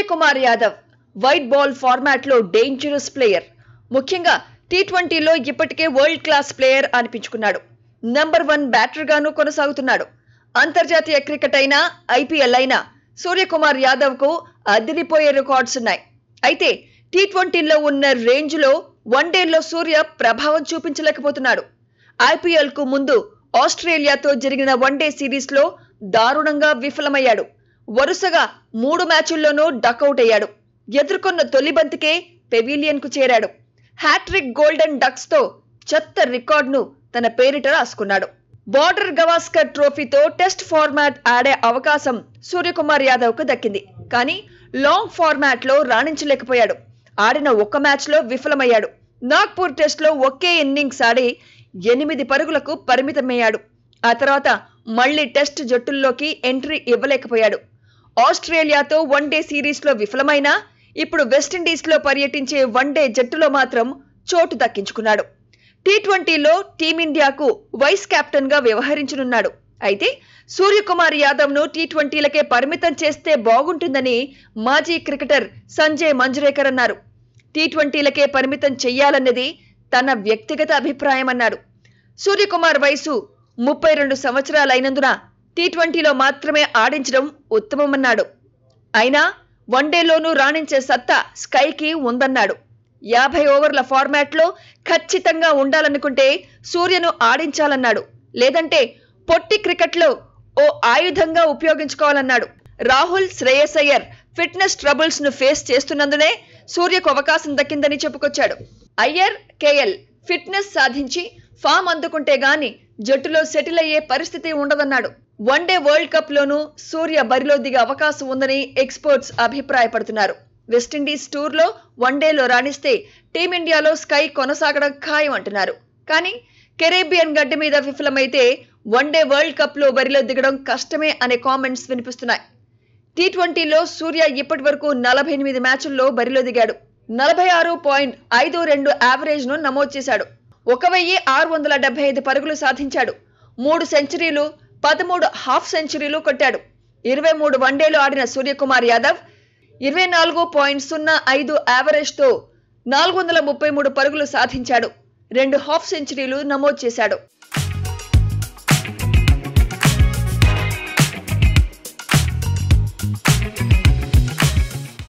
Suryakumar Yadav white ball ఫార్మాట్లో dangerous player ముఖ్యంగా T ట్వంటీలో ఇప్పటికే వరల్డ్ క్లాస్ ప్లేయర్ అనిపించుకున్నాడు నంబర్ వన్ బ్యాటర్గాను కొనసాగుతున్నాడు అంతర్జాతీయ క్రికెట్ అయినా ఐపీఎల్ అయినా సూర్యకుమార్ యాదవ్కు అదిరిపోయే రికార్డ్స్ ఉన్నాయి అయితే టీ ట్వంటీలో ఉన్న రేంజ్లో వన్డేల్లో సూర్య ప్రభావం చూపించలేకపోతున్నాడు ఐపీఎల్ కు ముందు ఆస్ట్రేలియాతో జరిగిన వన్డే సిరీస్లో దారుణంగా విఫలమయ్యాడు వరుసగా మూడు మ్యాచుల్లోనూ డకౌట్ అయ్యాడు ఎదుర్కొన్న తొలి బంతికే పెవిలియన్ కు చేరాడు హ్యాట్రిక్ గోల్డెన్ డక్స్ తో చెత్త రికార్డును తన పేరిట రాసుకున్నాడు బార్డర్ గవాస్కర్ ట్రోఫీతో టెస్ట్ ఫార్మాట్ ఆడే అవకాశం సూర్యకుమార్ యాదవ్ కు దక్కింది కానీ లాంగ్ ఫార్మాట్ లో రాణించలేకపోయాడు ఆడిన ఒక్క మ్యాచ్ లో విఫలమయ్యాడు నాగ్పూర్ టెస్ట్ లో ఒకే ఇన్నింగ్స్ ఆడి ఎనిమిది పరుగులకు పరిమితమయ్యాడు ఆ తర్వాత మళ్లీ టెస్ట్ జట్టుల్లోకి ఎంట్రీ ఇవ్వలేకపోయాడు ఆస్ట్రేలియాతో వన్డే సిరీస్లో విఫలమైనా ఇప్పుడు వెస్టిండీస్లో పర్యటించే వన్డే జట్టులో మాత్రం చోటు దక్కించుకున్నాడు టీ ట్వంటీలో టీమిండియాకు వైస్ కెప్టెన్ గా వ్యవహరించనున్నాడు అయితే సూర్యకుమార్ యాదవ్ ను టీ ట్వంటీలకే పరిమితం చేస్తే బాగుంటుందని మాజీ క్రికెటర్ సంజయ్ మంజ్రేకర్ అన్నారు టీ ట్వంటీలకే పరిమితం చెయ్యాలన్నది తన వ్యక్తిగత అభిప్రాయం అన్నాడు సూర్యకుమార్ వయసు ముప్పై రెండు సంవత్సరాలైనందున టీ ట్వంటీలో మాత్రమే ఆడించడం ఉత్తమమన్నాడు అయినా వన్డేలోనూ రాణించే సత్తా స్కైకి ఉందన్నాడు యాభై ఓవర్ల ఫార్మాట్లో ఖచ్చితంగా ఉండాలనుకుంటే సూర్యను ఆడించాలన్నాడు లేదంటే పొట్టి క్రికెట్లో ఓ ఆయుధంగా ఉపయోగించుకోవాలన్నాడు రాహుల్ శ్రేయస్ అయ్యర్ ఫిట్నెస్ ట్రబుల్స్ ను ఫేస్ చేస్తున్నందునే సూర్యకు అవకాశం దక్కిందని చెప్పుకొచ్చాడు అయ్యర్ కేఎల్ ఫిట్నెస్ సాధించి ఫామ్ అందుకుంటే గాని జట్టులో సెటిల్ అయ్యే పరిస్థితి ఉండదన్నాడు వన్డే వరల్డ్ కప్ లోనూ సూర్య బరిలో దిగే అవకాశం ఉందని ఎక్స్పర్ట్స్ అభిప్రాయపడుతున్నారు వెస్టిండీస్ టూర్ లో వన్డేలో రాణిస్తే టీమిండియాలో స్కై కొనసాగడం ఖాయం అంటున్నారు కానీ కెరేబియన్ గడ్డ మీద విఫలమైతే వన్డే వరల్డ్ కప్ లో బరిలో దిగడం కష్టమే అనే కామెంట్స్ వినిపిస్తున్నాయి టీ ట్వంటీలో సూర్య ఇప్పటి వరకు నలభై ఎనిమిది మ్యాచుల్లో బరిలో దిగాడు నలభై ఆరు పాయింట్ ఐదు రెండు యావరేజ్ ను నమోదు చేశాడు ఒక వెయ్యి ఆరు వందల డెబ్బై ఐదు పరుగులు సాధించాడు మూడు సెంచరీలు పదమూడు హాఫ్ సెంచరీలు కొట్టాడు ఇరవై మూడు వన్డేలు ఆడిన సూర్యకుమార్ యాదవ్ ఇరవై నాలుగు పాయింట్ సున్నా ఐదు యావరేజ్తో నాలుగు వందల ముప్పై మూడు పరుగులు సాధించాడు రెండు హాఫ్ సెంచరీలు నమోదు చేశాడు